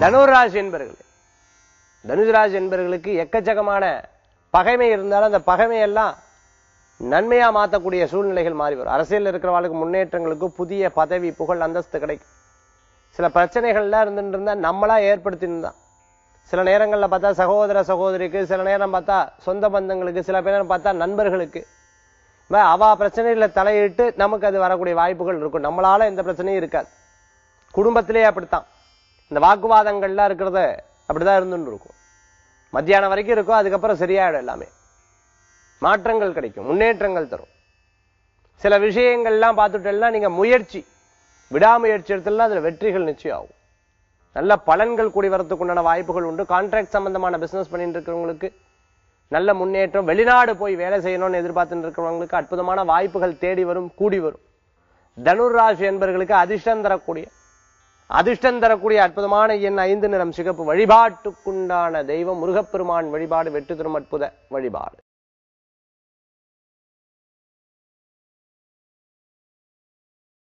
தனுராசி என்பர்கள் தனுராசி என்பர்களுக்கு எக்கச்சக்கமான பகைமை இருந்தாலும் அந்த பகைமையெல்லாம் நன்மையா மாற்றக்கூடிய சூழ்நிலைகள் மாறி வரும் அரசியல் இருக்கிறவர்களுக்கு முன்னேற்றங்களுக்கு புதிய பதவி புகழ் அந்தஸ்து கிடைக்கும் சில பிரச்சனைகள்லாம் இருந்துட்டு இருந்தா நம்மளா ஏற்படுத்தியிருந்தான் சில நேரங்கள்ல பார்த்தா சகோதர சகோதரிக்கு சில நேரம் பார்த்தா சொந்த பந்தங்களுக்கு சில பேர் பார்த்தா நண்பர்களுக்கு இந்த மாதிரி அவா பிரச்சனையில தலையிட்டு நமக்கு அது வரக்கூடிய வாய்ப்புகள் இருக்கும் நம்மளால எந்த பிரச்சனையும் இருக்காது குடும்பத்திலேயே அப்படித்தான் இந்த வாக்குவாதங்கள்லாம் இருக்கிறத அப்படிதான் இருந்துட்டு இருக்கும் மத்தியானம் வரைக்கும் இருக்கும் அதுக்கப்புறம் சரியாயிடும் எல்லாமே மாற்றங்கள் கிடைக்கும் முன்னேற்றங்கள் தரும் சில விஷயங்கள்லாம் பார்த்துட்டேன்னா நீங்க முயற்சி விடாமுயற்சி எடுத்துலாம் அதுல வெற்றிகள் நிச்சயம் ஆகும் நல்ல பலன்கள் கூடி வரதுக்கு உண்டான வாய்ப்புகள் உண்டு கான்ட்ராக்ட் சம்பந்தமான பிசினஸ் பண்ணிட்டு இருக்கிறவங்களுக்கு நல்ல முன்னேற்றம் வெளிநாடு போய் வேலை செய்யணும்னு எதிர்பார்த்துட்டு இருக்கிறவங்களுக்கு அற்புதமான வாய்ப்புகள் தேடி வரும் கூடி வரும் தனுர் ராசி என்பவர்களுக்கு அதிர்ஷ்டம் தரக்கூடிய அதிர்ஷ்டம் தரக்கூடிய அற்புதமான எண் ஐந்து நிறம் சிகப்பு வழிபாட்டுக்குண்டான தெய்வம் முருகப்பெருமான் வழிபாடு வெற்றி தரும் அற்புத வழிபாடு